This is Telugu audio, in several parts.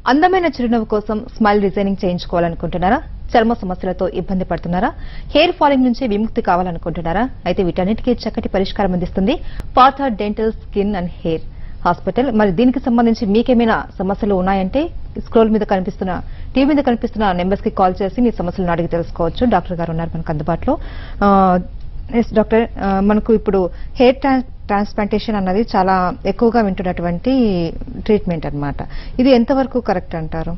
అందమైన చిరునవ్వు కోసం స్మైల్ డిజైనింగ్ చేయించుకోవాలనుకుంటున్నారా చర్మ సమస్యలతో ఇబ్బంది పడుతున్నారా హెయిర్ ఫాలింగ్ నుంచి విముక్తి కావాలనుకుంటున్నారా అయితే వీటన్నిటికీ చక్కటి పరిష్కారం అందిస్తుంది Partha dental skin and hair hospital మరి దీనికి సంబంధించి మీకేమైనా సమస్యలు ఉన్నాయంటే స్క్రోల్ మీద కనిపిస్తున్న టీవీ మీద కనిపిస్తున్న నెంబర్స్ కి కాల్ చేసి మీ సమస్యలను అడిగి తెలుసుకోవచ్చు డాక్టర్ గారు ఉన్నారు మనకు అందుబాటులో ఎస్ డాక్టర్ ఆ, మనకు ఇప్పుడు హెయిర్ ట్రాన్స్ప్లాంటేషన్ అన్నది చాలా ఎక్కువగా వింటున్నటువంటి ట్రీట్మెంట్ అన్నమాట ఇది ఎంతవరకు కరెక్ట్ అంటారు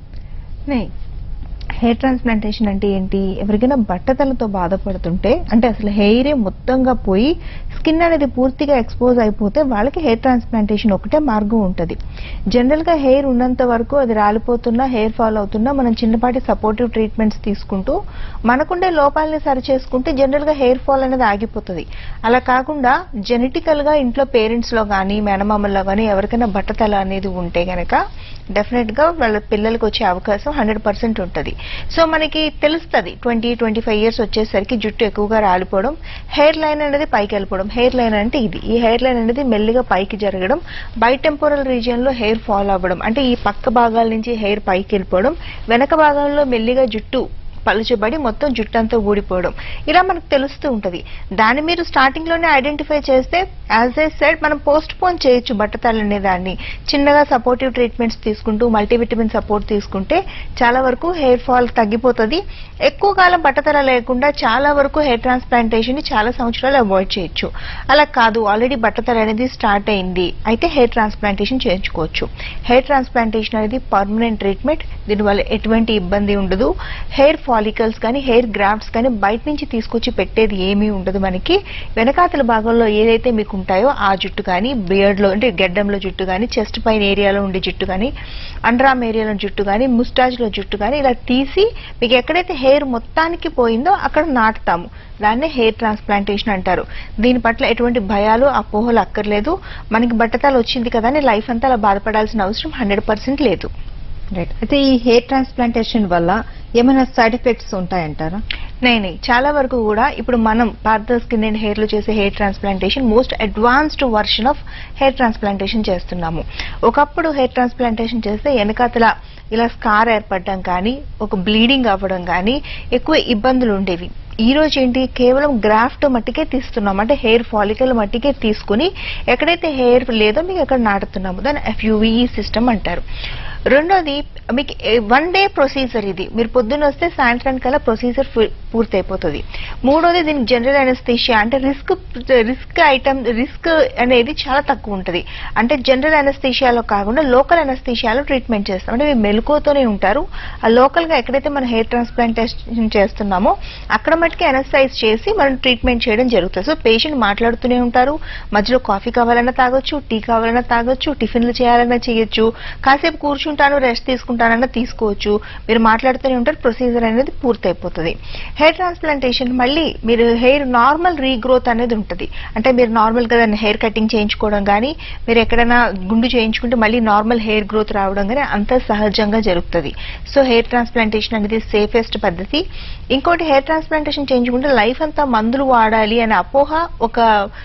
నే హెయిర్ ట్రాన్స్ప్లాంటేషన్ అంటే ఏంటి ఎవరికైనా బట్టతలతో బాధపడుతుంటే అంటే అసలు హెయిరే మొత్తంగా పోయి స్కిన్ అనేది పూర్తిగా ఎక్స్పోజ్ అయిపోతే వాళ్ళకి హెయిర్ ట్రాన్స్ప్లాంటేషన్ ఒకటే మార్గం ఉంటుంది జనరల్ గా హెయిర్ ఉన్నంత వరకు అది రాలిపోతున్నా హెయిర్ ఫాల్ అవుతున్నా మనం చిన్నపాటి సపోర్టివ్ ట్రీట్మెంట్స్ తీసుకుంటూ మనకుండే లోపాలని సరి చేసుకుంటే జనరల్ గా హెయిర్ ఫాల్ అనేది ఆగిపోతుంది అలా కాకుండా జెనెటికల్ గా ఇంట్లో పేరెంట్స్ లో కానీ మేనమామల్లో కానీ ఎవరికైనా బట్టతల అనేది ఉంటే గనక డెఫినెట్ గా వాళ్ళ పిల్లలకి వచ్చే అవకాశం హండ్రెడ్ పర్సెంట్ ఉంటుంది సో మనకి తెలుస్తుంది ట్వంటీ ట్వంటీ ఫైవ్ ఇయర్స్ వచ్చేసరికి జుట్టు ఎక్కువగా రాలిపోవడం హెయిర్ లైన్ అనేది పైకి వెళ్ళిపోవడం హెయిర్ లైన్ అంటే ఇది ఈ హెయిర్ లైన్ అనేది మెల్లిగా పైకి జరగడం బై టెంపోరల్ రీజియన్ లో హెయిర్ ఫాల్ అవ్వడం అంటే ఈ పక్క భాగాల నుంచి హెయిర్ పైకి వెళ్ళిపోవడం వెనక భాగంలో మెల్లిగా జుట్టు పలుచబడి మొత్తం జుట్టు అంతా ఊడిపోవడం ఇలా మనకు తెలుస్తూ ఉంటది దాన్ని మీరు స్టార్టింగ్ లోనే ఐడెంటిఫై చేస్తే యాజ్ ఏ సెడ్ మనం పోస్ట్ పోన్ చేయొచ్చు బట్టతలు అనే దాన్ని చిన్నగా సపోర్టివ్ ట్రీట్మెంట్స్ తీసుకుంటూ మల్టీవిటమిన్ సపోర్ట్ తీసుకుంటే చాలా వరకు హెయిర్ ఫాల్ తగ్గిపోతుంది ఎక్కువ కాలం బట్టతల లేకుండా చాలా వరకు హెయిర్ ట్రాన్స్ప్లాంటేషన్ ని చాలా సంవత్సరాలు అవాయిడ్ చేయొచ్చు అలా కాదు ఆల్రెడీ బట్టతల అనేది స్టార్ట్ అయింది అయితే హెయిర్ ట్రాన్స్ప్లాంటేషన్ చేయించుకోవచ్చు హెయిర్ ట్రాన్స్ప్లాంటేషన్ అనేది పర్మనెంట్ ట్రీట్మెంట్ దీనివల్ల ఎటువంటి ఇబ్బంది ఉండదు హెయిర్ ఫాలికల్స్ కానీ హెయిర్ గ్రాఫ్ట్స్ కానీ బయట నుంచి తీసుకొచ్చి పెట్టేది ఏమీ ఉండదు మనకి వెనకాతల భాగంలో ఏదైతే మీకు ఉంటాయో ఆ జుట్టు కానీ బియర్డ్ లో అంటే గెడ్డంలో జుట్టు కానీ చెస్ట్ పైన ఏరియాలో ఉండే జుట్టు కానీ అండరామ్ ఏరియాలో జుట్టు కానీ ముస్టాజ్ లో జుట్టు కానీ ఇలా తీసి మీకు ఎక్కడైతే హెయిర్ మొత్తానికి పోయిందో అక్కడ నాటుతాము దాన్నే హెయిర్ ట్రాన్స్ప్లాంటేషన్ అంటారు దీని పట్ల ఎటువంటి భయాలు అపోహలు అక్కర్లేదు మనకి బట్టతలు వచ్చింది కదా అని లైఫ్ అంతా అలా బాధపడాల్సిన అవసరం హండ్రెడ్ పర్సెంట్ లేదు రైట్ అయితే ఈ హెయిర్ ట్రాన్స్ప్లాంటేషన్ వల్ల ఏమైనా సైడ్ ఎఫెక్ట్స్ ఉంటాయంటారా నైన్ చాలా వరకు కూడా ఇప్పుడు మనం పార్థ స్కిన్ అండ్ హెయిర్ లో చేసే hair transplantation most advanced version of hair transplantation చేస్తున్నాము ఒకప్పుడు హెయిర్ ట్రాన్స్ప్లాంటేషన్ చేస్తే వెనకాతల ఇలా స్కార్ ఏర్పడడం కానీ ఒక బ్లీడింగ్ అవ్వడం కానీ ఎక్కువ ఇబ్బందులు ఉండేవి ఈ రోజు ఏంటి కేవలం గ్రాఫ్ట్ మట్టికే తీస్తున్నాం అంటే హెయిర్ ఫాలికల్ మట్టికే తీసుకుని ఎక్కడైతే హెయిర్ లేదో మీకు అక్కడ నాటుతున్నాము దాన్ని ఎఫ్యూవీఈ సిస్టమ్ అంటారు రెండోది మీకు వన్ డే ప్రొసీజర్ ఇది మీరు పొద్దున్న వస్తే సాయంత్రానికి కల్లా ప్రొసీజర్ పూర్తయిపోతుంది మూడోది దీనికి జనరల్ అనస్థీషియా అంటే రిస్క్ రిస్క్ ఐటమ్ రిస్క్ అనేది చాలా తక్కువ ఉంటుంది అంటే జనరల్ అనస్థీషియాలో కాకుండా లోకల్ అనస్థీషియాలో ట్రీట్మెంట్ చేస్తాం అంటే మీరు మెలకువతోనే ఉంటారు ఆ లోకల్ గా ఎక్కడైతే మనం హెయిర్ ట్రాన్స్ప్లాంటేషన్ చేస్తున్నామో అక్కడ మట్టుకే అనస్థైజ్ చేసి మనం ట్రీట్మెంట్ చేయడం జరుగుతుంది సో పేషెంట్ మాట్లాడుతూనే ఉంటారు మధ్యలో కాఫీ కావాలన్నా తాగొచ్చు టీ కావాలన్నా తాగొచ్చు టిఫిన్లు చేయాలన్నా చేయొచ్చు కాసేపు కూర్చుంటాను రెస్ట్ తీసుకుంటానన్నా తీసుకోవచ్చు మీరు మాట్లాడుతూనే ఉంటారు ప్రొసీజర్ అనేది పూర్తయిపోతుంది హెయిర్ ట్రాన్స్ప్లాంటేషన్ మళ్ళీ మీరు హెయిర్ నార్మల్ రీగ్రోత్ అనేది ఉంటుంది అంటే మీరు నార్మల్ గా దాన్ని హెయిర్ కటింగ్ చేయించుకోవడం కానీ మీరు ఎక్కడైనా గుండు చేయించుకుంటే మళ్ళీ నార్మల్ హెయిర్ గ్రోత్ రావడం కానీ అంత సహజంగా జరుగుతుంది సో హెయిర్ ట్రాన్స్ప్లాంటేషన్ అనేది సేఫెస్ట్ పద్ధతి ఇంకోటి హెయిర్ ట్రాన్స్ప్లాంటేషన్ చేయించుకుంటే లైఫ్ అంతా మందులు వాడాలి అనే అపోహ ఒక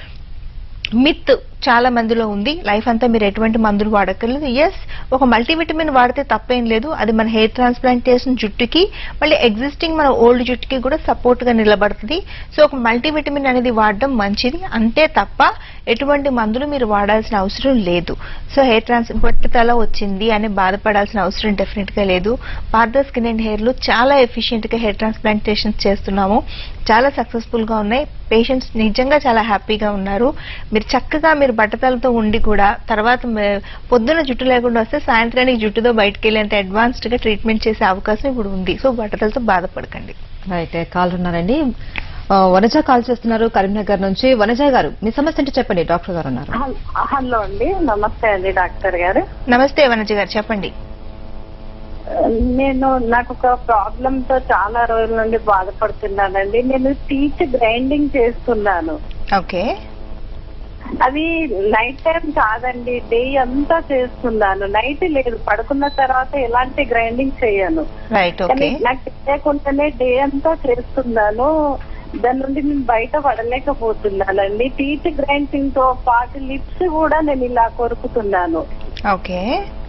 మిత్ చాలా మందిలో ఉంది లైఫ్ అంతా మీరు ఎటువంటి మందులు వాడక్కర్లేదు ఎస్ ఒక మల్టీవిటమిన్ వాడితే తప్పేం లేదు అది మన హెయిర్ ట్రాన్స్ప్లాంటేషన్ జుట్టుకి మళ్ళీ ఎగ్జిస్టింగ్ మన ఓల్డ్ జుట్టుకి కూడా సపోర్ట్ గా నిలబడుతుంది సో ఒక మల్టీవిటమిన్ అనేది వాడడం మంచిది అంతే తప్ప ఎటువంటి మందులు మీరు వాడాల్సిన అవసరం లేదు సో హెయిర్ ట్రాన్స్ పట్టుతల వచ్చింది అని బాధపడాల్సిన అవసరం డెఫినెట్ గా లేదు పార్ద స్కిన్ అండ్ హెయిర్ లో చాలా ఎఫిషియెంట్ గా హెయిర్ ట్రాన్స్ప్లాంటేషన్ చేస్తున్నాము చాలా సక్సెస్ఫుల్ గా ఉన్నాయి పేషెంట్స్ నిజంగా చాలా హ్యాపీగా ఉన్నారు మీరు చక్కగా మీరు బట్టతలతో ఉండి కూడా తర్వాత మ- పొద్దున జుట్టు లేకుండా వస్తే సాయంత్రానికి జుట్టుతో బయటకు వెళ్ళేంత అడ్వాన్స్డ్ గా ట్రీట్మెంట్ చేసే అవకాశం ఇప్పుడు ఉంది సో బట్టతలతో బాధపడకండి రైట్ కాల్ ఉన్నారండి ఆ, వనజ కాల్ చేస్తున్నారు కరీంనగర్ నుంచి వనజ గారు మీ సమస్య ఏంటో చెప్పండి డాక్టర్ గారు ఉన్నారు హల్- హలో అండి నమస్తే అండి డాక్టర్ గారు నమస్తే వనజ గారు చెప్పండి నేను నాకు ఒక ప్రాబ్లం తో చాలా రోజుల నుండి బాధపడుతున్నానండి నేను టీచ్ గ్రైండింగ్ చేస్తున్నాను ఓకే అది నైట్ టైం కాదండి డే అంతా చేస్తున్నాను నైట్ లేదు పడుకున్న తర్వాత ఎలాంటి గ్రైండింగ్ చేయను రైట్ కానీ ఓకే నాకు తెలియకుండానే డే అంతా చేస్తున్నాను దాని నుండి నేను బయట పడలేకపోతున్నానండి టీత్ గ్రైండింగ్ తో పాటు లిప్స్ కూడా నేను ఇలా కొరుకుతున్నాను ఓకే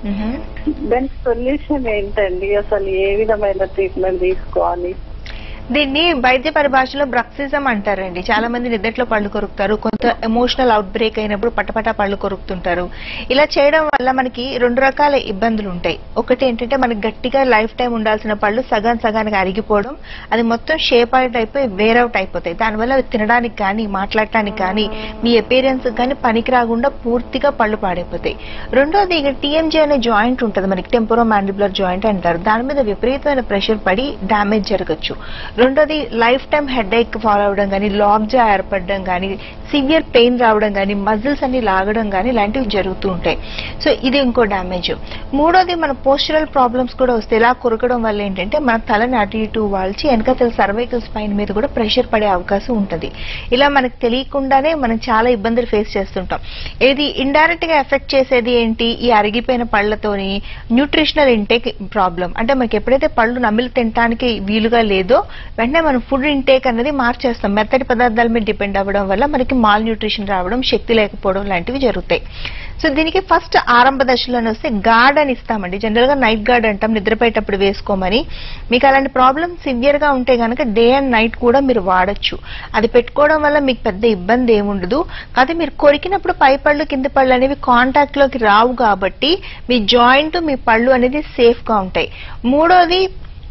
దానికి సొల్యూషన్ ఏంటండి అసలు ఏ విధమైన ట్రీట్మెంట్ తీసుకోవాలి దీన్ని వైద్య పరిభాషలో బ్రక్సిజం అంటారండి చాలా మంది నిద్దట్లో పళ్ళు కొరుకుతారు కొంత ఎమోషనల్ అవుట్ బ్రేక్ అయినప్పుడు పటపట పళ్ళు కొరుకుతుంటారు ఇలా చేయడం వల్ల మనకి రెండు రకాల ఇబ్బందులు ఉంటాయి ఒకటి ఏంటంటే మనకి గట్టిగా లైఫ్ టైం ఉండాల్సిన పళ్ళు సగం సగానికి అరిగిపోవడం అది మొత్తం షేప్ అవుట్ అయిపోయి వేరౌట్ అయిపోతాయి దానివల్ల అవి తినడానికి కానీ మాట్లాడటానికి కానీ మీ అపీరెన్స్ కానీ పనికి రాకుండా పూర్తిగా పళ్ళు పాడైపోతాయి రెండోది ఇక టీఎంజీ అనే జాయింట్ ఉంటుంది మనకి టెంపోరో మ్యాండిబులర్ జాయింట్ అంటారు దాని మీద విపరీతమైన ప్రెషర్ పడి డ్యామేజ్ జరగచ్చు రెండోది లైఫ్ టైం హెడ్ ఏక్ ఫాలో అవడం కానీ లాక్ జా ఏర్పడడం కానీ సివియర్ పెయిన్ రావడం కానీ మజిల్స్ అన్ని లాగడం కానీ ఇలాంటివి జరుగుతూ ఉంటాయి సో ఇది ఇంకో డ్యామేజ్ మూడోది మన పోస్చరల్ ప్రాబ్లమ్స్ కూడా వస్తాయి ఇలా కొరకడం వల్ల ఏంటంటే మన తలని అటు ఇటు వాల్చి వెనకాతల సర్వైకల్ స్పైన్ మీద కూడా ప్రెషర్ పడే అవకాశం ఉంటుంది ఇలా మనకు తెలియకుండానే మనం చాలా ఇబ్బందులు ఫేస్ చేస్తుంటాం ఇది ఇండైరెక్ట్ గా ఎఫెక్ట్ చేసేది ఏంటి ఈ అరిగిపోయిన పళ్ళతోని న్యూట్రిషనల్ ఇంటేక్ ప్రాబ్లం అంటే మనకి ఎప్పుడైతే పళ్ళు నమిలి తినడానికి వీలుగా లేదో వెంటనే మనం ఫుడ్ ఇంటేక్ అనేది మార్చేస్తాం మెత్తటి పదార్థాల మీద డిపెండ్ అవ్వడం వల్ల మనకి మాల్ న్యూట్రిషన్ రావడం శక్తి లేకపోవడం లాంటివి జరుగుతాయి సో దీనికి ఫస్ట్ ఆరంభ దశలోనే వస్తే గార్డ్ అని ఇస్తామండి జనరల్ గా నైట్ గార్డ్ అంటాం నిద్రపోయేటప్పుడు వేసుకోమని మీకు అలాంటి ప్రాబ్లమ్ సివియర్ గా ఉంటే గనక డే అండ్ నైట్ కూడా మీరు వాడొచ్చు అది పెట్టుకోవడం వల్ల మీకు పెద్ద ఇబ్బంది ఏముండదు కాదు మీరు కొరికినప్పుడు పై పళ్ళు కింద పళ్ళు అనేవి కాంటాక్ట్ లోకి రావు కాబట్టి మీ జాయింట్ మీ పళ్ళు అనేది సేఫ్ గా ఉంటాయి మూడోది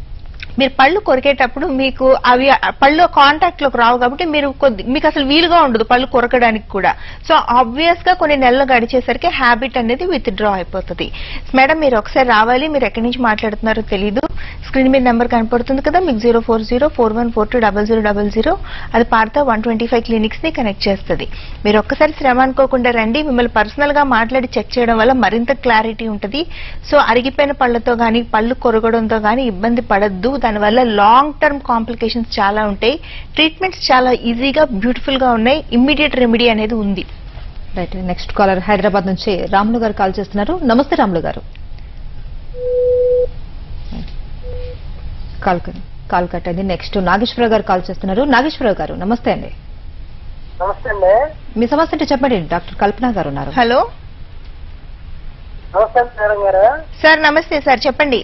మీరు పళ్ళు కొరికేటప్పుడు మీకు అవి పళ్ళు కాంటాక్ట్ లోకి రావు కాబట్టి మీరు కొద్ది మీకు అసలు వీలుగా ఉండదు పళ్ళు కొరకడానికి కూడా సో ఆబ్వియస్ గా కొన్ని నెలలు గడిచేసరికి హ్యాబిట్ అనేది విత్ డ్రా అయిపోతుంది మేడం మీరు ఒకసారి రావాలి మీరు ఎక్కడి నుంచి మాట్లాడుతున్నారో తెలీదు స్క్రీన్ మీద నెంబర్ కనపడుతుంది కదా మీకు zero four zero four one four two double zero double zero అది Partha one twenty five clinics ని కనెక్ట్ చేస్తుంది మీరు ఒక్కసారి శ్రమ అనుకోకుండా రండి మిమ్మల్ని పర్సనల్ గా మాట్లాడి చెక్ చేయడం వల్ల మరింత క్లారిటీ ఉంటుంది సో అరిగిపోయిన పళ్ళతో గానీ పళ్ళు కొరగడంతో గానీ ఇబ్బంది పడద్దు దానివల్ల లాంగ్ టర్మ్ కాంప్లికేషన్స్ చాలా ఉంటాయి ట్రీట్మెంట్స్ చాలా ఈజీగా బ్యూటిఫుల్ గా ఉన్నాయి ఇమ్మీడియట్ రెమెడీ అనేది ఉంది రైట్ నెక్స్ట్ కాలర్ హైదరాబాద్ నుంచి రాములు గారు కాల్ చేస్తున్నారు నమస్తే రాములు గారు కాల్ కట్- కాల్ కట్ అయింది నెక్స్ట్ నాగేశ్వరరావు గారు కాల్ చేస్తున్నారు నాగేశ్వరరావు గారు నమస్తే అండి నమస్తే అండి మీ సమస్య అంటే చెప్పండి డాక్టర్ కల్పన గారు ఉన్నారు హలో నమస్తే మేడం గారు సార్ నమస్తే సార్ చెప్పండి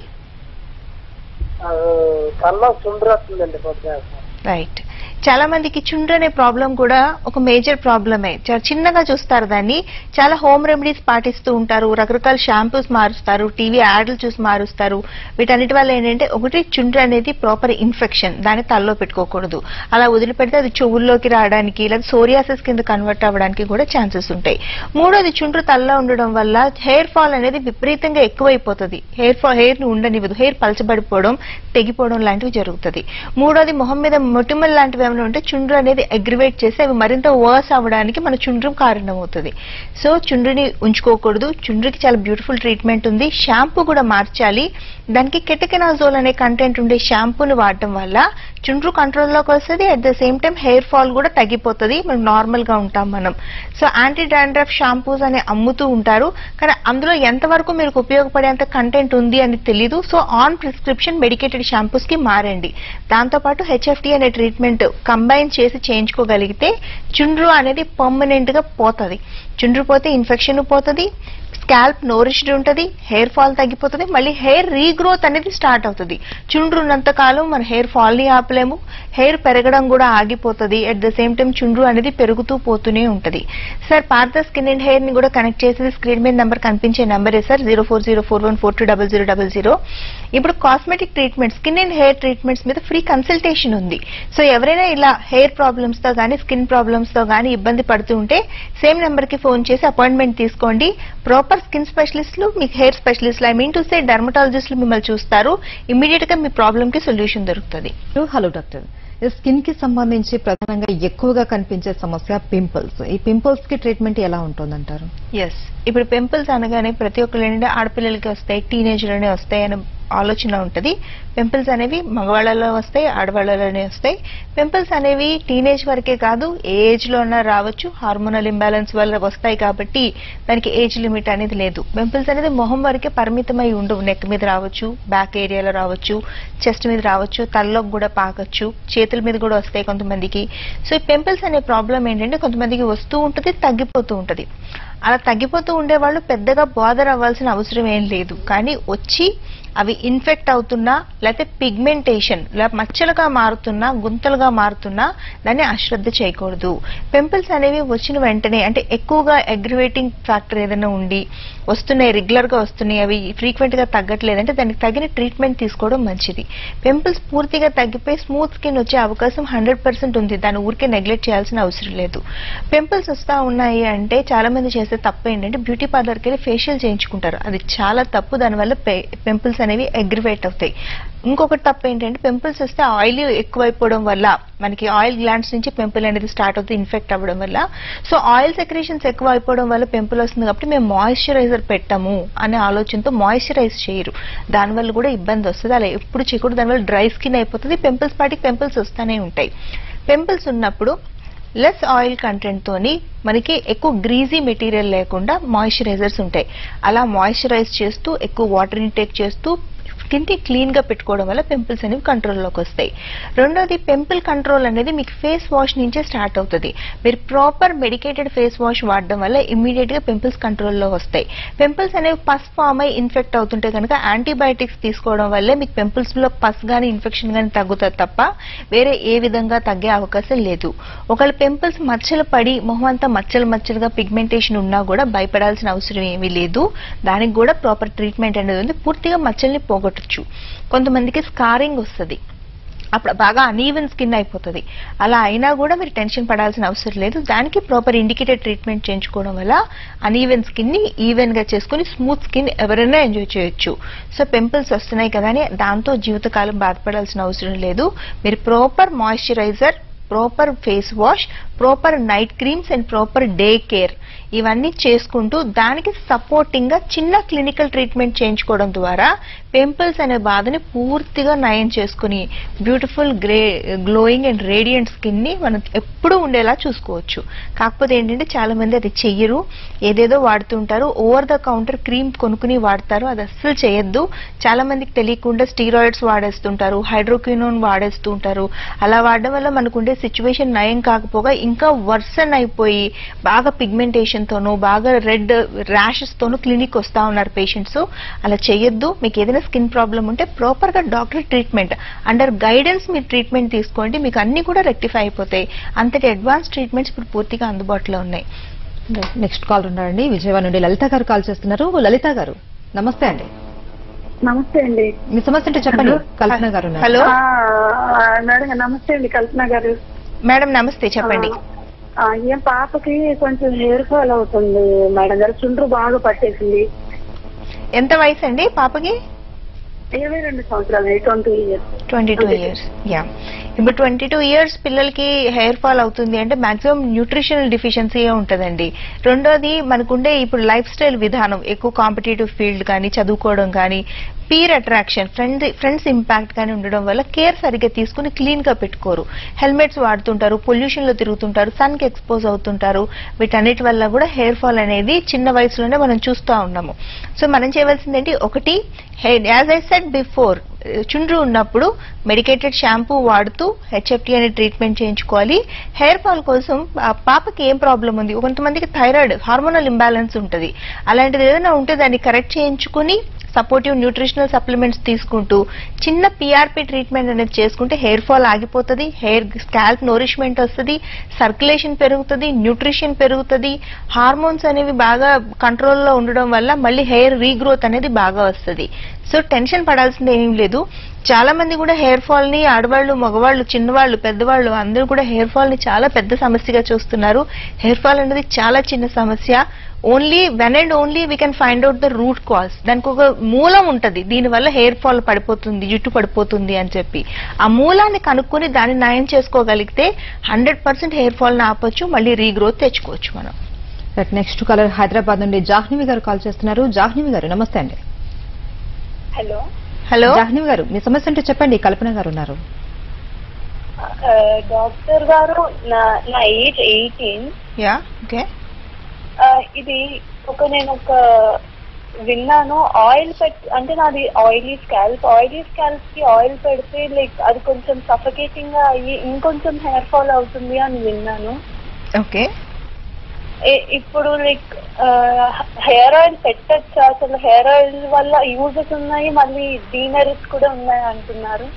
ఆ, కళ్ళలో చుండ్రు వస్తుందండి పొద్దున రైట్ చాలా మందికి చుండ్రు అనే ప్రాబ్లం కూడా ఒక మేజర్ ప్రాబ్లమే చాలా చిన్నగా చూస్తారు దాన్ని చాలా హోమ్ రెమెడీస్ పాటిస్తూ ఉంటారు రకరకాల షాంపూస్ మారుస్తారు టీవీ యాడ్లు చూసి మారుస్తారు వీటన్నిటి వల్ల ఏంటంటే ఒకటి చుండ్రు అనేది ప్రాపర్ ఇన్ఫెక్షన్ దాన్ని తలలో పెట్టుకోకూడదు అలా వదిలిపెడితే అది చెవుల్లోకి రావడానికి లేదా సోరియాసిస్ కింద కన్వర్ట్ అవ్వడానికి కూడా ఛాన్సెస్ ఉంటాయి మూడోది చుండ్రు తలలో ఉండడం వల్ల హెయిర్ ఫాల్ అనేది విపరీతంగా ఎక్కువైపోతుంది హెయిర్ ఫాల్ హెయిర్ ని ఉండనివ్వదు హెయిర్ పలచబడిపోవడం తెగిపోవడం లాంటివి జరుగుతుంది మూడోది మొహం మీద మొటిమల్ లాంటివి ఏమైనా ఉంటే చుండ్రు అనేది అగ్రివేట్ చేసి అవి మరింత వర్స్ అవ్వడానికి మన చుండ్రు కారణమవుతుంది సో చుండ్రుని ఉంచుకోకూడదు చుండ్రుకి చాలా బ్యూటిఫుల్ ట్రీట్మెంట్ ఉంది షాంపూ కూడా మార్చాలి దానికి కెటకెనాజోల్ అనే కంటెంట్ ఉండే షాంపూని వాడటం వల్ల చుండ్రు కంట్రోల్లోకి వస్తుంది at the same time hair fall కూడా తగ్గిపోతుంది మనం నార్మల్ గా ఉంటాం మనం సో యాంటీ డాండ్రఫ్ షాంపూస్ అని అమ్ముతూ ఉంటారు కానీ అందులో ఎంతవరకు మీకు ఉపయోగపడేంత కంటెంట్ ఉంది అని తెలీదు so on prescription medicated shampoos కి మారండి దాంతోపాటు హెచ్ఎఫ్డి అనే ట్రీట్మెంట్ కంబైన్ చేసి చేయించుకోగలిగితే చుండ్రు అనేది పర్మనెంట్ గా పోతుంది చుండ్రు పోతే ఇన్ఫెక్షన్ పోతుంది స్కాల్ప్ నోరిష్డ్ ఉంటుంది హెయిర్ ఫాల్ తగ్గిపోతుంది మళ్ళీ హెయిర్ రీగ్రోత్ అనేది స్టార్ట్ అవుతుంది చుండ్రు ఉన్నంత కాలం మన హెయిర్ ఫాల్ ని ఆపలేము హెయిర్ పెరగడం కూడా ఆగిపోతుంది అట్ ద సేమ్ టైం చుండ్రు అనేది పెరుగుతూ పోతూనే ఉంటది sir Partha skin and hair ని కూడా కనెక్ట్ చేసేది స్క్రీన్ మీద నెంబర్ కనిపించే నెంబరే sir zero four zero four one four two double zero double zero ఇప్పుడు cosmetic treatment skin and hair treatments మీద ఫ్రీ కన్సల్టేషన్ ఉంది సో ఎవరైనా ఇలా హెయిర్ ప్రాబ్లమ్స్ తో గానీ స్కిన్ ప్రాబ్లమ్స్ తో గానీ ఇబ్బంది పడుతూ ఉంటే సేమ్ నెంబర్ కి ఫోన్ చేసి అపాయింట్మెంట్ తీసుకోండి ప్రాపర్ స్కిన్ స్పెషలిస్టులు మీకు హెయిర్ స్పెషలిస్టులు ఐ మీన్ టు సే డర్మటాలజిస్టులు మిమ్మల్ని చూస్తారు ఇమీడియట్ గా మీ ప్రాబ్లమ్ కి సొల్యూషన్ దొరుకుతుంది హలో డాక్టర్ స్కిన్ కి సంబంధించి ప్రధానంగా ఎక్కువగా కనిపించే సమస్య పింపుల్స్ ఈ పింపుల్స్ కి ట్రీట్మెంట్ ఎలా ఉంటుందంటారు ఎస్ ఇప్పుడు పింపుల్స్ అనగానే ప్రతి ఒక్కరు ఏంటంటే ఆడపిల్లలకి వస్తాయి టీనేజ్లోనే వస్తాయి అని ఆలోచన ఉంటుంది పింపుల్స్ అనేవి మగవాళ్ళలో వస్తాయి ఆడవాళ్ళలోనే వస్తాయి పింపుల్స్ అనేవి టీనేజ్ వరకే కాదు ఏ ఏజ్ లో అన్నా రావచ్చు హార్మోనల్ ఇంబ్యాలెన్స్ వల్ల వస్తాయి కాబట్టి దానికి ఏజ్ లిమిట్ అనేది లేదు పింపుల్స్ అనేది మొహం వరకే పరిమితమై ఉండవు నెక్ మీద రావచ్చు బ్యాక్ ఏరియాలో రావచ్చు చెస్ట్ మీద రావచ్చు తలలోకి కూడా పాకచ్చు చేతుల మీద కూడా వస్తాయి కొంతమందికి సో ఈ పింపుల్స్ అనే ప్రాబ్లం ఏంటంటే కొంతమందికి వస్తూ ఉంటుంది తగ్గిపోతూ ఉంటుంది అలా తగ్గిపోతూ ఉండే వాళ్ళు పెద్దగా బాదర్ అవ్వాల్సిన అవసరం ఏం లేదు కానీ వచ్చి అవి ఇన్ఫెక్ట్ అవుతున్నా లేకపోతే పిగ్మెంటేషన్ లేదా మచ్చలుగా మారుతున్నా గుంతలుగా మారుతున్నా దాన్ని అశ్రద్ధ చేయకూడదు పింపుల్స్ అనేవి వచ్చిన వెంటనే అంటే ఎక్కువగా అగ్రివేటింగ్ ఫ్యాక్టర్ ఏదైనా ఉండి వస్తున్నాయి రెగ్యులర్ గా వస్తున్నాయి అవి ఫ్రీక్వెంట్ గా తగ్గట్లేదంటే దానికి తగిన ట్రీట్మెంట్ తీసుకోవడం మంచిది పింపుల్స్ పూర్తిగా తగ్గిపోయి స్మూత్ స్కిన్ వచ్చే అవకాశం హండ్రెడ్ పర్సెంట్ ఉంది దాన్ని ఊరికే నెగ్లెక్ట్ చేయాల్సిన అవసరం లేదు పింపుల్స్ వస్తా ఉన్నాయి అంటే చాలా మంది చేసే తప్పు ఏంటంటే బ్యూటీ పార్లర్కి వెళ్ళి ఫేషియల్ చేయించుకుంటారు అది చాలా తప్పు దానివల్ల పింపుల్స్ అనేవి అగ్రివేట్ అవుతాయి ఇంకొకటి తప్పు ఏంటంటే పింపుల్స్ వస్తే ఆయిల్ ఎక్కువైపోవడం వల్ల మనకి ఆయిల్ గ్లాండ్స్ నుంచి పింపుల్ అనేది స్టార్ట్ అవుతుంది ఇన్ఫెక్ట్ అవ్వడం వల్ల సో ఆయిల్ సెక్రేషన్స్ ఎక్కువ అయిపోవడం వల్ల పింపుల్ వస్తుంది కాబట్టి మేము మాయిశ్చరైజర్ పెట్టము అనే ఆలోచనతో మాయిశ్చరైజ్ చేయరు దానివల్ల కూడా ఇబ్బంది వస్తుంది అలా ఎప్పుడు చేయకూడదు దానివల్ల డ్రై స్కిన్ అయిపోతుంది పింపుల్స్ పాటికి పింపుల్స్ వస్తూనే ఉంటాయి పింపుల్స్ ఉన్నప్పుడు లెస్ ఆయిల్ కంటెంట్ తోని మనకి ఎక్కువ గ్రీజీ మెటీరియల్ లేకుండా మాయిశ్చరైజర్స్ ఉంటాయి అలా మాయిశ్చరైజ్ చేస్తూ ఎక్కువ వాటర్ ఇంటేక్ చేస్తూ స్కిన్ ని క్లీన్ గా పెట్టుకోవడం వల్ల పింపుల్స్ అనేవి కంట్రోల్లోకి వస్తాయి రెండోది పింపుల్ కంట్రోల్ అనేది మీకు ఫేస్ వాష్ నుంచే స్టార్ట్ అవుతుంది మీరు ప్రాపర్ మెడికేటెడ్ ఫేస్ వాష్ వాడడం వల్ల ఇమ్మీడియట్ గా పింపుల్స్ కంట్రోల్లో వస్తాయి పింపుల్స్ అనేవి పస్ ఫామ్ అయి ఇన్ఫెక్ట్ అవుతుంటే కనుక యాంటీబయాటిక్స్ తీసుకోవడం వల్లే మీకు పింపుల్స్ లో పస్ గానీ ఇన్ఫెక్షన్ గానీ తగ్గుతుంది తప్ప వేరే ఏ విధంగా తగ్గే అవకాశం లేదు ఒకవేళ పింపుల్స్ మచ్చలు పడి మొహం అంతా మచ్చలు మచ్చలుగా పిగ్మెంటేషన్ ఉన్నా కూడా భయపడాల్సిన అవసరం ఏమీ లేదు దానికి కూడా ప్రాపర్ ట్రీట్మెంట్ అనేది ఉంది పూర్తిగా మచ్చల్ని పోగొట్టచ్చు కొంతమందికి స్కారింగ్ వస్తుంది అప్పుడు బాగా అనీవెన్ స్కిన్ అయిపోతుంది అలా అయినా కూడా మీరు టెన్షన్ పడాల్సిన అవసరం లేదు దానికి ప్రాపర్ ఇండికేటెడ్ ట్రీట్మెంట్ చేయించుకోవడం వల్ల అనీవెన్ స్కిన్ ని ఈవెన్ గా చేసుకుని స్మూత్ స్కిన్ ఎవరైనా ఎంజాయ్ చేయొచ్చు సో పింపుల్స్ వస్తున్నాయి కదా అని దాంతో జీవితకాలం బాధపడాల్సిన అవసరం లేదు మీరు proper moisturiser proper face wash proper night creams and proper day care ఇవన్నీ చేసుకుంటూ దానికి సపోర్టింగ్ గా చిన్న క్లినికల్ ట్రీట్మెంట్ చేయించుకోవడం ద్వారా పింపుల్స్ అనే బాధని పూర్తిగా నయం చేసుకుని beautiful grey glowing and radiant skin ని మనం ఎప్పుడూ ఉండేలా చూసుకోవచ్చు కాకపోతే ఏంటంటే చాలా మంది అది చెయ్యరు ఏదేదో వాడుతుంటారు ఓవర్ ద కౌంటర్ క్రీమ్ కొనుక్కుని వాడతారు అది అస్సలు చేయొద్దు చాలా మందికి తెలియకుండా స్టీరాయిడ్స్ వాడేస్తుంటారు హైడ్రోక్వినోన్ వాడేస్తూ ఉంటారు అలా వాడడం వల్ల మనకుండే సిచ్యువేషన్ నయం కాకపోగా ఇంకా వర్సన్ అయిపోయి బాగా పిగ్మెంటేషన్ తోనూ బాగా రెడ్ ర్యాషెస్ తోనూ క్లినిక్ వస్తా ఉన్నారు పేషెంట్స్ అలా చేయొద్దు మీకు ఏదైనా స్కిన్ ప్రాబ్లం ఉంటే ప్రాపర్ గా డాక్టర్ ట్రీట్మెంట్ అండర్ గైడెన్స్ మీరు ట్రీట్మెంట్ తీసుకోండి మీకు అన్ని కూడా రెక్టిఫై అయిపోతాయి అంతటి అడ్వాన్స్ ట్రీట్మెంట్స్ ఇప్పుడు పూర్తిగా అందుబాటులో ఉన్నాయి నెక్స్ట్ కాల్ ఉన్నారండి విజయవాడ నుండి లలిత గారు కాల్ చేస్తున్నారు లలిత గారు నమస్తే అండి నమస్తే అండి మీ సమస్య అంటే చెప్పండి కల్పన గారు ఉన్నారు. హలో ఆ, ఆ, మేడం నమస్తే అండి కల్పన గారు మేడం నమస్తే చెప్పండి ఆ, ఏం పాపకి కొంచెం హెయిర్ ఫాల్ అవుతుంది మేడం గారు చుండ్రు బాగా పట్టేసింది ఎంత వయసు అండి పాపకి ఇరవై రెండు సంవత్సరాలు twenty years twenty two years yeah ఇప్పుడు ట్వంటీ టూ ఇయర్స్ పిల్లలకి హెయిర్ ఫాల్ అవుతుంది అంటే మాక్సిమం న్యూట్రిషనల్ డిఫిషియన్సీ ఉంటదండి రెండోది మనకుండే ఇప్పుడు లైఫ్ స్టైల్ విధానం ఎక్కువ కాంపిటేటివ్ ఫీల్డ్ కానీ చదువుకోవడం కానీ peer attraction friend friends impact కానీ ఉండడం వల్ల కేర్ సరిగ్గా తీసుకుని క్లీన్ గా పెట్టుకోరు హెల్మెట్స్ వాడుతుంటారు పొల్యూషన్ లో తిరుగుతుంటారు సన్ కి ఎక్స్పోజ్ అవుతుంటారు వీటన్నిటి వల్ల కూడా హెయిర్ ఫాల్ అనేది చిన్న వయసులోనే మనం చూస్తూ ఉన్నాము సో మనం చేయవలసింది ఏంటి ఒకటి యాజ్ ఐ సెట్ బిఫోర్ చుండ్రు ఉన్నప్పుడు మెడికేటెడ్ షాంపూ వాడుతూ హెచ్ఎఫ్టీ అనే ట్రీట్మెంట్ చేయించుకోవాలి హెయిర్ ఫాల్ కోసం ఆ పాపకి ఏం ప్రాబ్లం ఉంది కొంతమందికి థైరాయిడ్ హార్మోనల్ ఇంబ్యాలెన్స్ ఉంటుంది అలాంటిది ఏదైనా ఉంటే దాన్ని కరెక్ట్ చేయించుకుని సపోర్టివ్ న్యూట్రిషనల్ సప్లిమెంట్స్ తీసుకుంటూ చిన్న పిఆర్పి ట్రీట్మెంట్ అనేది చేసుకుంటే హెయిర్ ఫాల్ ఆగిపోతుంది హెయిర్ స్కాల్ప్ నోరిష్మెంట్ వస్తుంది సర్క్యులేషన్ పెరుగుతుంది న్యూట్రిషన్ పెరుగుతుంది హార్మోన్స్ అనేవి బాగా కంట్రోల్లో ఉండడం వల్ల మళ్ళీ హెయిర్ రీగ్రోత్ అనేది బాగా వస్తుంది సో టెన్షన్ పడాల్సింది ఏమీ లేదు చాలా మంది కూడా హెయిర్ ఫాల్ ని ఆడవాళ్ళు మగవాళ్ళు చిన్నవాళ్ళు పెద్దవాళ్ళు అందరూ కూడా హెయిర్ ఫాల్ ని చాలా పెద్ద సమస్యగా చూస్తున్నారు హెయిర్ ఫాల్ అనేది చాలా చిన్న సమస్య only when and only we can find out the root cause దానికి ఒక మూలం ఉంటది దీనివల్ల హెయిర్ ఫాల్ పడిపోతుంది జుట్టు పడిపోతుంది అని చెప్పి ఆ మూలాన్ని కనుక్కొని దాన్ని నయం చేసుకోగలిగితే హండ్రెడ్ పర్సెంట్ హెయిర్ ఫాల్ ని ఆపొచ్చు మళ్ళీ రీగ్రోత్ తెచ్చుకోవచ్చు మనం నెక్స్ట్ కాలర్ హైదరాబాద్ నుండి జాహ్నవి గారు కాల్ చేస్తున్నారు జాహ్నవి గారు నమస్తే అండి హలో హలో జాహ్నవి గారు మీ సమస్య అంటే చెప్పండి కల్పన గారు ఉన్నారు డాక్టర్ గారు నా నా ఏజ్ ఎయిటీన్ యా ఓకే ఇది ఒక నేను ఒక విన్నాను ఆయిల్ పెట్ అంటే నాది ఆయిలీ స్కాల్ప్ ఆయిలీ స్కాల్ప్ కి ఆయిల్ పెడితే లైక్ అది కొంచెం సఫకేటింగ్ గా అయ్యి ఇంకొంచెం హెయిర్ ఫాల్ అవుతుంది అని విన్నాను ఓకే ఏ- ఇప్పుడు లైక్ హెయిర్ ఆయిల్ పెట్టచ్చా అసలు హెయిర్ ఆయిల్ వల్ల యూజెస్ ఉన్నాయి మళ్ళీ డీనరీస్ కూడా ఉన్నాయి అంటున్నారు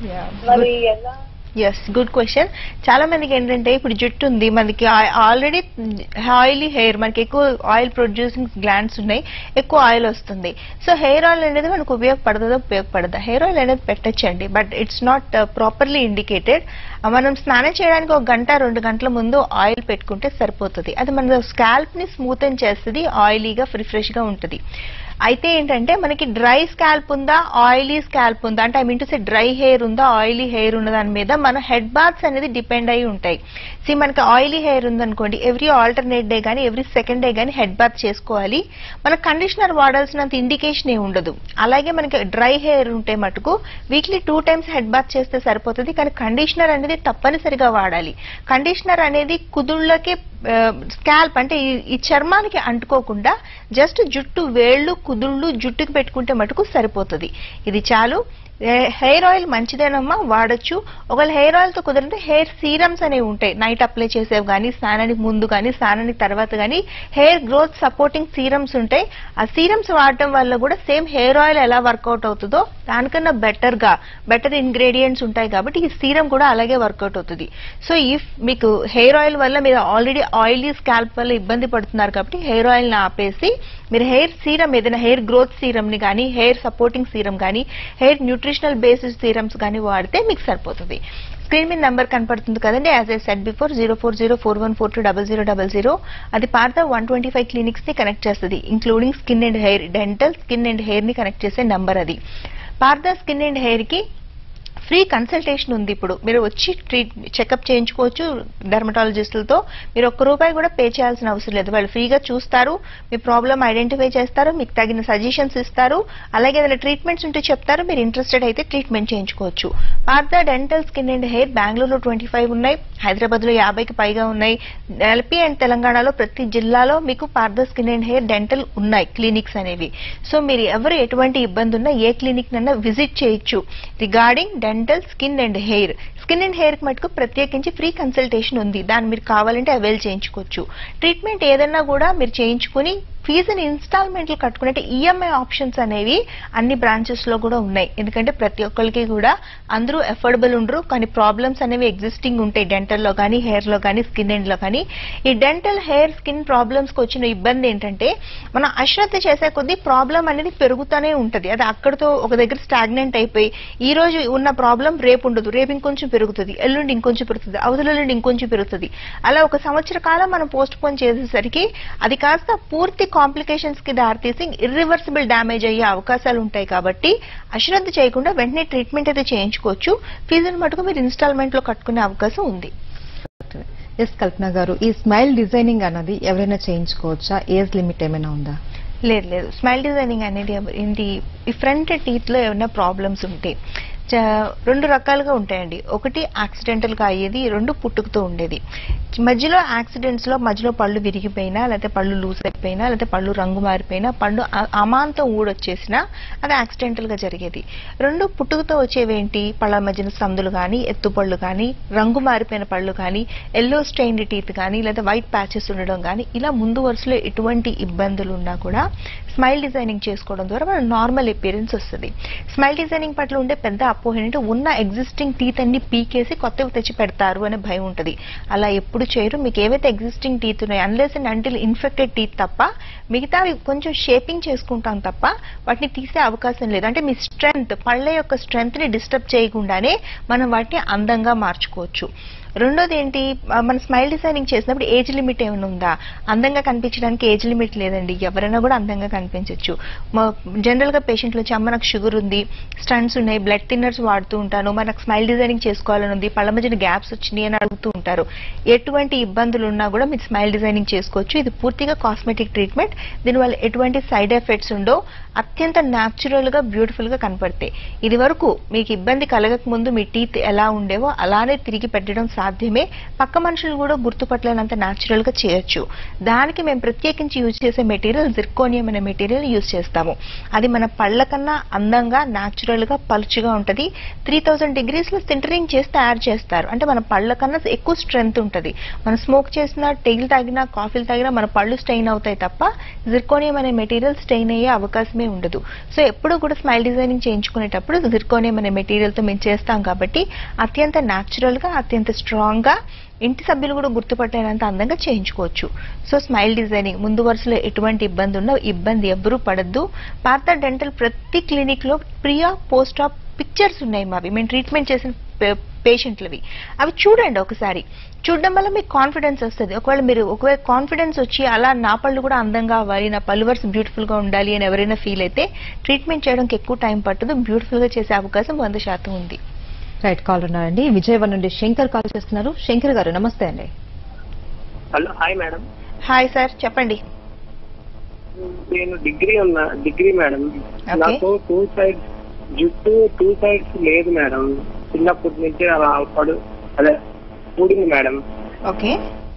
మరి ఎలా ఎస్ గుడ్ క్వశ్చన్ చాలా మందికి ఏంటంటే ఇప్పుడు జుట్టు ఉంది మనకి ఆల్రెడీ ఆయిలీ హెయిర్ మనకి ఎక్కువ ఆయిల్ ప్రొడ్యూసింగ్ గ్లాండ్స్ ఉన్నాయి ఎక్కువ ఆయిల్ వస్తుంది సో హెయిర్ ఆయిల్ అనేది మనకు ఉపయోగపడుతుందో ఉపయోగపడదా హెయిర్ ఆయిల్ అనేది పెట్టచ్చండి but it's not properly indicated మనం స్నానం చేయడానికి ఒక గంట రెండు గంటల ముందు ఆయిల్ పెట్టుకుంటే సరిపోతుంది అది మన స్కాల్ప్ ని స్మూతన్ చేస్తుంది ఆయిలీగా ఫ్రెష్ గా ఉంటుంది అయితే ఏంటంటే మనకి డ్రై స్కాల్ప్ ఉందా ఆయిలీ స్కాల్ప్ ఉందా అంటే I mean to say dry hair ఉందా ఆయిలీ హెయిర్ ఉన్న దాని మీద మన హెడ్ బాత్స్ అనేది డిపెండ్ అయి ఉంటాయి సి మనకి ఆయిలీ హెయిర్ ఉందనుకోండి ఎవ్రీ ఆల్టర్నేట్ డే కానీ ఎవ్రీ సెకండ్ డే కానీ హెడ్ బాత్ చేసుకోవాలి మన కండిషనర్ వాడాల్సినంత ఇండికేషన్ ఏ ఉండదు అలాగే మనకి డ్రై హెయిర్ ఉంటే మటుకు weekly two times head bath చేస్తే సరిపోతుంది కానీ కండిషనర్ అనేది తప్పనిసరిగా వాడాలి కండిషనర్ అనేది కుదుళ్ళకి స్కాల్ప్ అంటే ఈ- ఈ చర్మానికి అంటుకోకుండా జస్ట్ జుట్టు వేళ్ళు కుదుళ్ళు జుట్టుకి పెట్టుకుంటే మటుకు సరిపోతుంది ఇది చాలు హెయిర్ ఆయిల్ మంచిదేనమ్మా వాడచ్చు ఒకవేళ హెయిర్ ఆయిల్ తో కుదిరితే హెయిర్ సీరమ్స్ అనేవి ఉంటాయి నైట్ అప్లై చేసేవి కానీ స్నానానికి ముందు కానీ స్నానానికి తర్వాత కానీ హెయిర్ గ్రోత్ సపోర్టింగ్ సీరమ్స్ ఉంటాయి ఆ సీరమ్స్ వాడటం వల్ల కూడా సేమ్ హెయిర్ ఆయిల్ ఎలా వర్కౌట్ అవుతుందో దానికన్నా బెటర్ గా బెటర్ ఇంగ్రీడియంట్స్ ఉంటాయి కాబట్టి ఈ సీరం కూడా అలాగే వర్కౌట్ అవుతుంది సో ఇఫ్ మీకు హెయిర్ ఆయిల్ వల్ల మీరు ఆల్రెడీ ఆయిలీ స్కాల్ప్ వల్ల ఇబ్బంది పడుతున్నారు కాబట్టి హెయిర్ ఆయిల్ ని ఆపేసి మీరు హెయిర్ సీరం ఏదైనా హెయిర్ గ్రోత్ సీరం ని కానీ హెయిర్ సపోర్టింగ్ సీరం కానీ హెయిర్ న్యూట్రిషనల్ బేసిస్ సీరమ్స్ కానీ వాడితే మీకు సరిపోతుంది స్క్రీన్ మీద నెంబర్ కనపడుతుంది కదండి as I said before zero four zero four one four two double zero double zero అది Partha one twenty five clinics ని కనెక్ట్ చేస్తుంది including skin and hair dental skin and hair ని కనెక్ట్ చేసే నంబర్ అది పార్ద స్కిన్ అండ్ హెయిర్ కి ఫ్రీ కన్సల్టేషన్ ఉంది ఇప్పుడు మీరు వచ్చి ట్రీట్ చెకప్ చేయించుకోవచ్చు డెర్మటాలజిస్టులతో మీరు ఒక్క రూపాయి కూడా పే చేయాల్సిన అవసరం లేదు వాళ్ళు ఫ్రీగా చూస్తారు మీ ప్రాబ్లం ఐడెంటిఫై చేస్తారు మీకు తగిన సజెషన్స్ ఇస్తారు అలాగే ఏదైనా ట్రీట్మెంట్స్ ఉంటే చెప్తారు మీరు ఇంట్రెస్టెడ్ అయితే ట్రీట్మెంట్ చేయించుకోవచ్చు Partha dental skin and hair బెంగళూరులో ట్వంటీ ఫైవ్ ఉన్నాయి హైదరాబాద్ లో యాభైకి పైగా ఉన్నాయి ఎల్పీ అండ్ తెలంగాణలో ప్రతి జిల్లాలో మీకు Partha skin and hair dental ఉన్నాయి క్లినిక్స్ అనేవి సో మీరు ఎవరు ఎటువంటి ఇబ్బంది ఉన్నా ఏ క్లినిక్ నన్నా విజిట్ చేయొచ్చు regarding dental skin and hair skin and hair కి మటుకు ప్రత్యేకించి ఫ్రీ కన్సల్టేషన్ ఉంది దాన్ని మీరు కావాలంటే అవైల్ చేయించుకోవచ్చు ట్రీట్మెంట్ ఏదన్నా కూడా మీరు చేయించుకుని ఫీజుని ఇన్స్టాల్మెంట్లు కట్టుకునే ఈఎంఐ ఆప్షన్స్ అనేవి అన్ని బ్రాంచెస్ లో కూడా ఉన్నాయి ఎందుకంటే ప్రతి ఒక్కరికి కూడా అందరూ ఎఫోర్డబుల్ ఉండరు కానీ ప్రాబ్లమ్స్ అనేవి ఎగ్జిస్టింగ్ ఉంటాయి డెంటల్ లో కానీ హెయిర్ లో కానీ స్కిన్ ఎండ్ లో కానీ ఈ డెంటల్ హెయిర్ స్కిన్ ప్రాబ్లమ్స్ కి వచ్చిన ఇబ్బంది ఏంటంటే మనం అశ్రద్ధ చేసే కొద్దీ ప్రాబ్లం అనేది పెరుగుతూనే ఉంటది అది అక్కడితో ఒక దగ్గర స్టాగ్నెంట్ అయిపోయి ఈ రోజు ఉన్న ప్రాబ్లం రేపు ఉండదు రేపు ఇంకొంచెం పెరుగుతుంది ఎల్లుండి ఇంకొంచెం పెరుగుతుంది అవతల ఎల్లుండి ఇంకొంచెం పెరుగుతుంది అలా ఒక సంవత్సర కాలం మనం పోస్ట్ పోన్ చేసేసరికి అది కాస్త పూర్తి కాంప్లికేషన్స్ కి దారితీసి ఇర్రివర్సిబుల్ డ్యామేజ్ అయ్యే అవకాశాలు ఉంటాయి కాబట్టి అశ్రద్ధ చేయకుండా వెంటనే ట్రీట్మెంట్ అయితే చేయించుకోవచ్చు ఫీజుని మటుకు మీరు ఇన్స్టాల్మెంట్ లో కట్టుకునే అవకాశం ఉంది ఎస్ కల్పన గారు ఈ స్మైల్ డిజైనింగ్ అన్నది ఎవరైనా చేయించుకోవచ్చా ఏజ్ లిమిట్ ఏమైనా ఉందా లేదు లేదు స్మైల్ డిజైనింగ్ అనేది ఎవ- ఏంటి ఈ ఫ్రంట్ టీత్ లో ఏమైనా ప్రాబ్లమ్స్ ఉంటాయి చ- రెండు రకాలుగా ఉంటాయండి ఒకటి యాక్సిడెంటల్ గా అయ్యేది రెండు పుట్టుకతో ఉండేది మధ్యలో యాక్సిడెంట్స్ లో మధ్యలో పళ్ళు విరిగిపోయినా లేకపోతే పళ్ళు లూజ్ అయిపోయినా లేకపోతే పళ్ళు రంగు మారిపోయినా పళ్ళు అ- అమాంతం ఊడొచ్చేసినా అది యాక్సిడెంటల్ గా జరిగేది రెండు పుట్టుకతో వచ్చేవేంటి పళ్ళ మధ్యన సందులు కానీ ఎత్తుపళ్ళు కానీ రంగు మారిపోయిన పళ్ళు కానీ ఎల్లో స్టెయిన్డ్ టీత్ కానీ లేదా వైట్ ప్యాచెస్ ఉండడం కానీ ఇలా ముందు వరుసలో ఎటువంటి ఇబ్బందులు ఉన్నా కూడా స్మైల్ డిజైనింగ్ చేసుకోవడం ద్వారా మన నార్మల్ అపియరెన్స్ వస్తుంది స్మైల్ డిజైనింగ్ పట్ల ఉండే పెద్ద అపోహ ఏంటంటే ఉన్న ఎగ్జిస్టింగ్ టీత్ అన్ని పీకేసి కొత్తవి తెచ్చి పెడతారు అనే భయం ఉంటుంది అలా ఎప్పుడు చేయరు మీకు ఏవైతే ఎగ్జిస్టింగ్ టీత్ ఉన్నాయో unless and until infected teeth తప్ప మిగతావి కొంచెం షేపింగ్ చేసుకుంటాం తప్ప వాటిని తీసే అవకాశం లేదు అంటే మీ స్ట్రెంగ్త్ పళ్ళ యొక్క స్ట్రెంగ్త్ ని డిస్టర్బ్ చేయకుండానే మనం వాటిని అందంగా మార్చుకోవచ్చు రెండోది ఏంటి ఆ, మన స్మైల్ డిజైనింగ్ చేసినప్పుడు ఏజ్ లిమిట్ ఏమైనా ఉందా అందంగా కనిపించడానికి ఏజ్ లిమిట్ లేదండి ఎవరైనా కూడా అందంగా కనిపించవచ్చు జనరల్ గా పేషెంట్లు వచ్చి అమ్మ నాకు షుగర్ ఉంది స్టంట్స్ ఉన్నాయి బ్లడ్ థిన్నర్స్ వాడుతూ ఉంటాను మరి నాకు స్మైల్ డిజైనింగ్ చేసుకోవాలని ఉంది పళ్ళ మధ్యన గ్యాప్స్ వచ్చినాయి అని అడుగుతూ ఉంటారు ఎటువంటి ఇబ్బందులు ఉన్నా కూడా మీరు స్మైల్ డిజైనింగ్ చేసుకోవచ్చు ఇది పూర్తిగా కాస్మెటిక్ ట్రీట్మెంట్ దీనివల్ల ఎటువంటి సైడ్ ఎఫెక్ట్స్ ఉండవు అత్యంత న్యాచురల్ గా బ్యూటిఫుల్ గా కనపడతాయి ఇది వరకు మీకు ఇబ్బంది కలగక ముందు మీ టీత్ ఎలా ఉండేవో అలానే తిరిగి పెట్టడం సాధ్యమే పక్క మనుషులు కూడా గుర్తుపట్టలేనంత న్యాచురల్ గా చేయొచ్చు దానికి మేము ప్రత్యేకించి యూజ్ చేసే మెటీరియల్ జిర్కోనియం అనే మెటీరియల్ యూజ్ చేస్తాము అది మన పళ్ళ కన్నా అందంగా న్యాచురల్ గా పలుచుగా ఉంటది త్రీ థౌసండ్ డిగ్రీస్ లో సింటరింగ్ చేసి తయారు చేస్తారు అంటే మన పళ్ళ కన్నా ఎక్కువ స్ట్రెంగ్త్ ఉంటది మనం స్మోక్ చేసినా టెయిల్ తాగినా కాఫీలు తాగినా మన పళ్ళు స్టెయిన్ అవుతాయి తప్ప జిర్కోనియం అనే మెటీరియల్ స్టెయిన్ అయ్యే అవకాశమే ఉండదు సో ఎప్పుడు కూడా స్మైల్ డిజైనింగ్ చేయించుకునేటప్పుడు జిర్కోనియం అనే మెటీరియల్ తో మేము చేస్తాం కాబట్టి అత్యంత న్యాచురల్ గా అత్యంత స్ట్రాంగ్ గా ఇంటి సభ్యులు కూడా గుర్తుపట్టేనంత అందంగా చేయించుకోవచ్చు సో స్మైల్ డిజైనింగ్ ముందు వరుసలో ఎటువంటి ఇబ్బంది ఉన్నా ఇబ్బంది ఎవ్వరూ పడద్దు పార్థ డెంటల్ ప్రతి క్లినిక్ లో ప్రియా పోస్ట్ ఆప్ పిక్చర్స్ ఉన్నాయి మావి మేము ట్రీట్మెంట్ చేసిన పేషెంట్లవి అవి చూడండి ఒకసారి చూడడం వల్ల మీకు కాన్ఫిడెన్స్ వస్తుంది ఒకవేళ మీరు ఒకవేళ కాన్ఫిడెన్స్ వచ్చి అలా నా పళ్ళు కూడా అందంగా అవ్వాలి నా పళ్ళు వరుస బ్యూటిఫుల్ గా ఉండాలి అని ఎవరైనా ఫీల్ అయితే ట్రీట్మెంట్ చేయడానికి ఎక్కువ టైం పట్టదు బ్యూటిఫుల్ గా చేసే అవకాశం వంద శాతం ఉంది రైట్ కాల్ ఉన్నారండి విజయవాడ నుండి శంకర్ కాల్ చేస్తున్నారు శంకర్ గారు నమస్తే అండి hello hi madam hi sir చెప్పండి నేను డిగ్రీ ఉన్నా డిగ్రీ మేడం Okay. నాకు టూ సైడ్స్ జుట్టు టూ సైడ్స్ లేదు మేడం చిన్నప్పటి నుంచి అలా పడు అదే ఊడింది మేడం ఓకే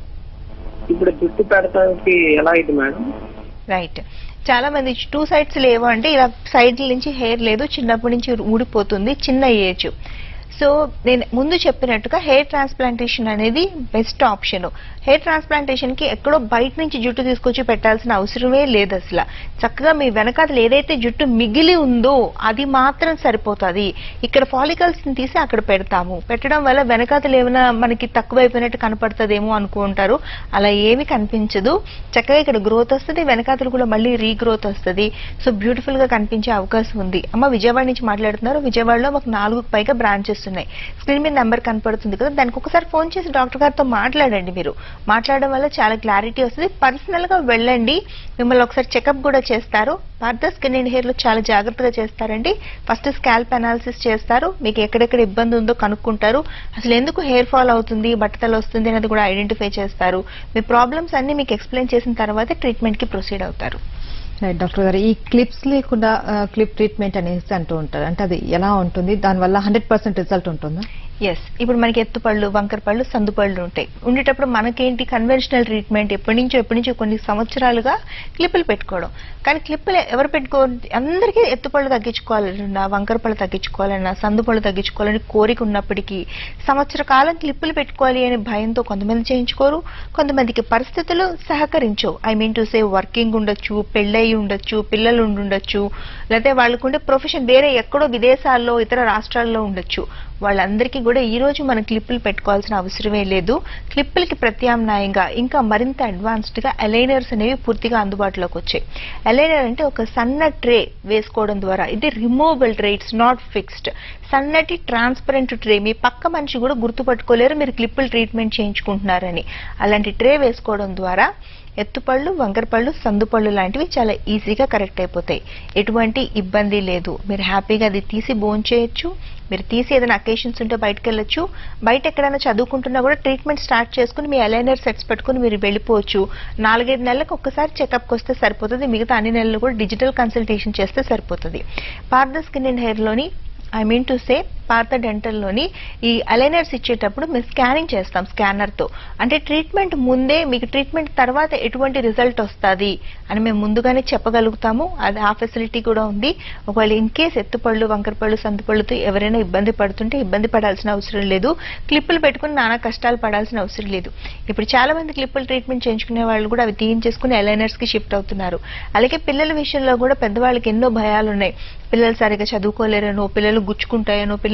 ఇప్పుడు జుట్టు పెడతానికి ఎలా ఇది మేడం రైట్ చాలా మంది టూ సైడ్స్ లేవు అంటే ఇలా సైడ్ నుంచి హెయిర్ లేదు చిన్నప్పటి నుంచి ఊడిపోతుంది చిన్న ఏజ్ సో నేను ముందు చెప్పినట్టుగా హెయిర్ ట్రాన్స్ప్లాంటేషన్ అనేది బెస్ట్ ఆప్షన్ హెయిర్ ట్రాన్స్ప్లాంటేషన్ కి ఎక్కడో బయట నుంచి జుట్టు తీసుకొచ్చి పెట్టాల్సిన అవసరమే లేదు అసలు చక్కగా మీ వెనకాతలు ఏదైతే జుట్టు మిగిలి ఉందో అది మాత్రం సరిపోతుంది ఇక్కడ ఫాలికల్స్ ని తీసి అక్కడ పెడతాము పెట్టడం వల్ల వెనకాతలు ఏమైనా మనకి తక్కువైపోయినట్టు కనపడుతుందేమో అనుకుంటారు అలా ఏమీ కనిపించదు చక్కగా ఇక్కడ గ్రోత్ వస్తుంది వెనకాతలు కూడా మళ్ళీ రీగ్రోత్ వస్తుంది సో బ్యూటిఫుల్ గా కనిపించే అవకాశం ఉంది అమ్మ విజయవాడ నుంచి మాట్లాడుతున్నారు విజయవాడలో మాకు నాలుగు పైగా బ్రాంచెస్ ఉన్నాయి స్క్రీన్ మీద నెంబర్ కనపడుతుంది కదా దానికి ఒకసారి ఫోన్ చేసి డాక్టర్ గారితో మాట్లాడండి మీరు మాట్లాడడం వల్ల చాలా క్లారిటీ వస్తుంది పర్సనల్ గా వెళ్ళండి మిమ్మల్ని ఒకసారి చెకప్ కూడా చేస్తారు పార్థ స్కిన్ అండ్ హెయిర్ లో చాలా జాగ్రత్తగా చేస్తారండి ఫస్ట్ స్కాల్ప్ అనాలిసిస్ చేస్తారు మీకు ఎక్కడెక్కడ ఇబ్బంది ఉందో కనుక్కుంటారు అసలు ఎందుకు హెయిర్ ఫాల్ అవుతుంది బట్టతలు వస్తుంది అనేది కూడా ఐడెంటిఫై చేస్తారు మీ ప్రాబ్లమ్స్ అన్ని మీకు ఎక్స్ప్లెయిన్ చేసిన తర్వాత ట్రీట్మెంట్ కి ప్రొసీడ్ అవుతారు రైట్ డాక్టర్ గారు ఈ క్లిప్స్ లేకుండా క్లిప్ ట్రీట్మెంట్ అనేసి అంటూ ఉంటారు అంటే అది ఎలా ఉంటుంది దానివల్ల హండ్రెడ్ పర్సెంట్ రిజల్ట్ ఉంటుందా ఎస్ ఇప్పుడు మనకి ఎత్తుపళ్ళు వంకర పళ్ళు సందు పళ్ళు ఉంటాయి ఉండేటప్పుడు మనకేంటి కన్వెన్షనల్ ట్రీట్మెంట్ ఎప్పటి నుంచో ఎప్పటి నుంచో కొన్ని సంవత్సరాలుగా క్లిప్పులు పెట్టుకోవడం కానీ క్లిప్పులు ఎవరు పెట్టుకో అందరికీ ఎత్తుపళ్ళు తగ్గించుకోవాలన్నా వంకర పళ్ళు తగ్గించుకోవాలన్నా సందు పళ్ళు తగ్గించుకోవాలని కోరిక ఉన్నప్పటికీ సంవత్సర కాలం క్లిప్పులు పెట్టుకోవాలి అనే భయంతో కొంతమంది చేయించుకోరు కొంతమందికి పరిస్థితులు సహకరించవు I mean to say working ఉండొచ్చు పెళ్ళయి ఉండొచ్చు పిల్లలు ఉండుండొచ్చు లేకపోతే వాళ్ళకుండే ప్రొఫెషన్ వేరే ఎక్కడో విదేశాల్లో ఇతర రాష్ట్రాల్లో ఉండొచ్చు వాళ్ళందరికీ కూడా ఈ రోజు మనం క్లిప్పులు పెట్టుకోవాల్సిన అవసరమే లేదు క్లిప్పులకి ప్రత్యామ్నాయంగా ఇంకా మరింత అడ్వాన్స్డ్ గా అలైనర్స్ అనేవి పూర్తిగా అందుబాటులోకి వచ్చాయి అలైనర్ అంటే ఒక సన్న ట్రే వేసుకోవడం ద్వారా ఇది removable tray it's not fixed సన్నటి ట్రాన్స్పరెంట్ ట్రే మీ పక్క మనిషి కూడా గుర్తుపట్టుకోలేరు మీరు క్లిప్పులు ట్రీట్మెంట్ చేయించుకుంటున్నారని అలాంటి ట్రే వేసుకోవడం ద్వారా ఎత్తుపళ్ళు వంకరపళ్ళు సందుపళ్ళు లాంటివి చాలా ఈజీగా కరెక్ట్ అయిపోతాయి ఎటువంటి ఇబ్బంది లేదు మీరు హ్యాపీగా అది తీసి బోన్ చేయొచ్చు మీరు తీసి ఏదైనా అకేషన్స్ ఉంటే బయటకు వెళ్ళొచ్చు బయట ఎక్కడైనా చదువుకుంటున్నా కూడా ట్రీట్మెంట్ స్టార్ట్ చేసుకుని మీ అలైనర్ సెట్స్ పెట్టుకుని మీరు వెళ్ళిపోవచ్చు నాలుగైదు నెలలకు ఒక్కసారి చెకప్కి వస్తే సరిపోతుంది మిగతా అన్ని నెలలు కూడా డిజిటల్ కన్సల్టేషన్ చేస్తే సరిపోతుంది పార్ద స్కిన్ అండ్ హెయిర్లోని ఐ మీన్ టు సే పాత డెంటల్లోని ఈ అలైనర్స్ ఇచ్చేటప్పుడు మేము స్కానింగ్ చేస్తాం స్కానర్తో అంటే ట్రీట్మెంట్ ముందే మీకు ట్రీట్మెంట్ తర్వాత ఎటువంటి రిజల్ట్ వస్తుంది అని మేము ముందుగానే చెప్పగలుగుతాము అది ఆ ఫెసిలిటీ కూడా ఉంది ఒకవేళ ఇన్ కేస్ ఎత్తుపళ్ళు వంకరపళ్ళు సందుపళ్ళుతో ఎవరైనా ఇబ్బంది పడుతుంటే ఇబ్బంది పడాల్సిన అవసరం లేదు క్లిప్పులు పెట్టుకుని నానా కష్టాలు పడాల్సిన అవసరం లేదు ఇప్పుడు చాలా మంది క్లిప్పులు ట్రీట్మెంట్ చేయించుకునే వాళ్ళు కూడా అవి తీయించేసుకుని అలైనర్స్ కి షిఫ్ట్ అవుతున్నారు అలాగే పిల్లల విషయంలో కూడా పెద్దవాళ్ళకి ఎన్నో భయాలు ఉన్నాయి పిల్లలు సరిగా చదువుకోలేరనో పిల్లలు గుచ్చుకుంటాయనో పిల్లలు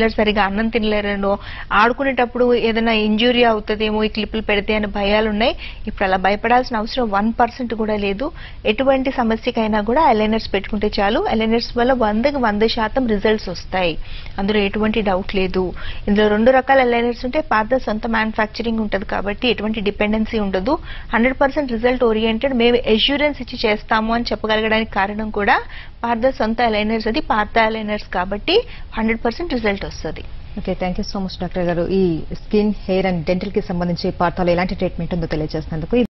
పిల్లలు సరిగా అన్నం తినలేరనో ఆడుకునేటప్పుడు ఏదైనా ఇంజురీ అవుతుందేమో ఈ క్లిప్పులు పెడితే అని భయాలు ఉన్నాయి ఇప్పుడు అలా భయపడాల్సిన అవసరం వన్ పర్సెంట్ కూడా లేదు ఎటువంటి సమస్యకైనా కూడా అలైనర్స్ పెట్టుకుంటే చాలు అలైనర్స్ వల్ల వందకి వంద శాతం రిజల్ట్స్ వస్తాయి అందులో ఎటువంటి డౌట్ లేదు ఇందులో రెండు రకాల అలైనర్స్ ఉంటే పాత సొంత మ్యానుఫ్యాక్చరింగ్ ఉంటుంది కాబట్టి ఎటువంటి డిపెండెన్సీ ఉండదు హండ్రెడ్ పర్సెంట్ రిజల్ట్ ఓరియంటెడ్ మేము ఎష్యూరెన్స్ ఇచ్చి చేస్తాము అని చెప్పగలగడానికి కారణం కూడా పాత సొంత అలైనర్స్ అది పాత అలైనర్స్ కాబట్టి హండ్రెడ్ పర్సెంట్ రిజల్ట్ వస్తుంది okay thank you so much doctor గారు ఈ స్కిన్ హెయిర్ అండ్ డెంటల్ కి సంబంధించి పార్థాలో ఎలాంటి ట్రీట్మెంట్ ఉందో తెలియజేసినందుకు